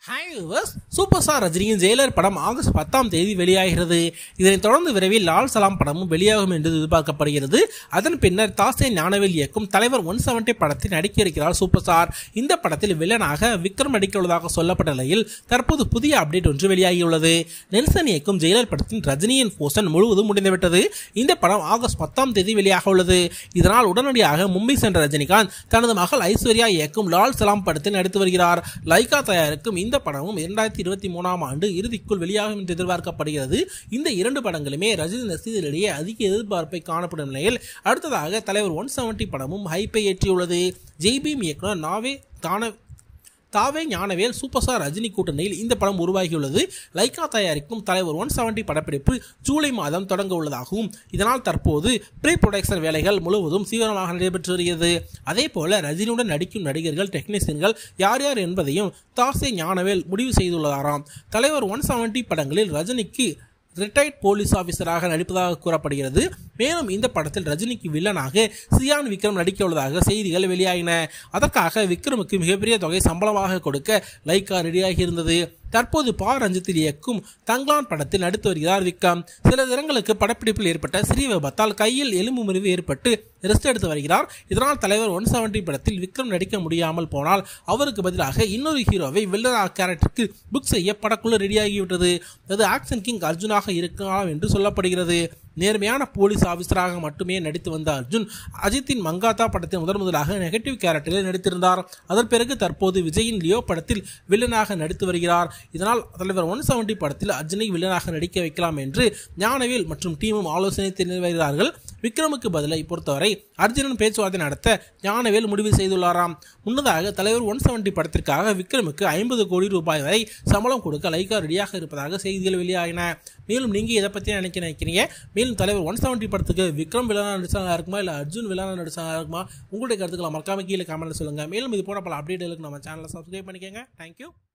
hi viewers super star ரஜினியின் Jailer படம் August பத்தாம் தேதி வெளியாகிறது இதனைத் தொடர்ந்து விரைவில் லால் சலாம் படமும் வெளியாகும் என்று எதிர்பார்க்கப்படுகிறது அதன் பின்னர் தாசே ஞானவேல் இயக்கும் தலைவர் ஒன் செவன்டி படத்தில் நடிக்க இருக்கிறார் சூப்பர் ஸ்டார் இந்த படத்தில் வில்லனாக விக்ரம் நடிக்க உள்ளதாக சொல்லப்பட்ட நிலையில் தற்போது புதிய அப்டேட் ஒன்று வெளியாகியுள்ளது நெல்சன் இயக்கும் ஜெயிலர் படத்தின் ரஜினியின் போஷன் முழுவதும் முடிந்துவிட்டது இந்த படம் ஆகஸ்ட் பத்தாம் தேதி வெளியாக உள்ளது இதனால் உடனடியாக மும்பை சென்ற ரஜினிகாந்த் தனது மகள் ஐஸ்வர்யா இயக்கும் லால் சலாம் படத்தில் நடித்து வருகிறார் லைகா தயாரிக்கும் இந்த படமும் இரண்டாயிரத்தி இருபத்தி மூணாம் ஆண்டு இறுதிக்குள் வெளியாகும் என்று எதிர்பார்க்கப்படுகிறது இந்த இரண்டு படங்களுமே ரஜினி ரசிகர்களிடையே அதிக எதிர்பார்ப்பை காணப்படும் நிலையில் அடுத்ததாக தலைவர் ஒன் செவன்டி படமும் ஹைப்பை ஏற்றியுள்ளது ஜெய்பீம் இயக்குனர் நாவே தான தாவே ஞானவேல் சூப்பர் ஸ்டார் ரஜினி கூட்டணியில் இந்த படம் உருவாகியுள்ளது லைகா தயாரிக்கும் தலைவர் ஒன் செவன்டி படப்பிடிப்பு ஜூலை மாதம் தொடங்க உள்ளதாகவும் இதனால் தற்போது ப்ரீ ப்ரொடக்ஷன் வேலைகள் முழுவதும் தீவிரமாக நடைபெற்று வருகிறது அதே போல ரஜினியுடன் நடிக்கும் நடிகர்கள் டெக்னீஷியன்கள் யார் யார் என்பதையும் தாசே ஞானவேல் முடிவு செய்துள்ளதாராம் தலைவர் ஒன் செவன்டி படங்களில் ரஜினிக்கு ரிட்டையர்ட் போலீஸ் ஆபீசராக நடிப்பதாக கூறப்படுகிறது மேலும் இந்த படத்தில் ரஜினிக்கு வில்லனாக சியான் விக்ரம் நடிக்க உள்ளதாக செய்திகள் வெளியாகின அதற்காக விக்ரமுக்கு மிகப்பெரிய தொகை சம்பளமாக கொடுக்க லைக்கா ரெடியாகி இருந்தது தற்போது பா ரஞ்சித்தில் இயக்கும் தங்லான் படத்தில் நடித்து வருகிறார் விக்ரம் சில தினங்களுக்கு படப்பிடிப்பில் ஏற்பட்ட சிறிய விபத்தால் கையில் எலும்பு முறிவு ஏற்பட்டு ரெஸ்ட் எடுத்து வருகிறார் இதனால் தலைவர் ஒன் செவன்டி படத்தில் விக்ரம் நடிக்க முடியாமல் போனால் அவருக்கு பதிலாக இன்னொரு ஹீரோவை வில்லனாக கேரக்டருக்கு புக் செய்ய படக்குழு ரெடியாகிவிட்டது அது ஆக்ஷன் கிங் அர்ஜுனாக இருக்கலாம் என்று சொல்லப்படுகிறது நேர்மையான போலீஸ் ஆபீசராக மட்டுமே நடித்து வந்த அர்ஜுன் அஜித்தின் மங்காத்தா படத்தில் முதன் முதலாக நெகட்டிவ் கேரக்டரில் நடித்திருந்தார் அதன் பிறகு தற்போது விஜயின் லியோ படத்தில் வில்லனாக நடித்து வருகிறார் இதனால் தலைவர் ஒன் செவன்டி படத்தில் அர்ஜுனை வில்லனாக நடிக்க வைக்கலாம் என்று ஞானவேல் மற்றும் டீமும் ஆலோசனை தெரிவித்து வருகிறார்கள் விக்ரமுக்கு பதிலை பொறுத்தவரை அர்ஜுனன் பேச்சுவார்த்தை நடத்த ஞானவேல் முடிவு செய்துள்ளாராம் முன்னதாக தலைவர் ஒன் செவன்டி படத்திற்காக விக்ரமுக்கு ஐம்பது கோடி ரூபாய் வரை சம்பளம் கொடுக்க லைகா ரெடியாக இருப்பதாக செய்திகள் வெளியாகின மேலும் நீங்க இதை பத்தி நினைக்க நினைக்கிறீங்க மேலும் தலைவர் ஒன் செவன்டி படத்துக்கு விக்ரம் வில்லனா நடிச்சாங்க இருக்குமா இல்ல அர்ஜுன் வில்லனா நடிச்சாங்க இருக்குமா உங்களுடைய கருத்துக்களை மறக்காம கீழே கமெண்ட்ல சொல்லுங்க மேலும் இது போல பல அப்டேட்டுகளுக்கு நம்ம சேனலை சப்ஸ்கிரைப் பண்ணிக்கோங்க தேங்க்யூ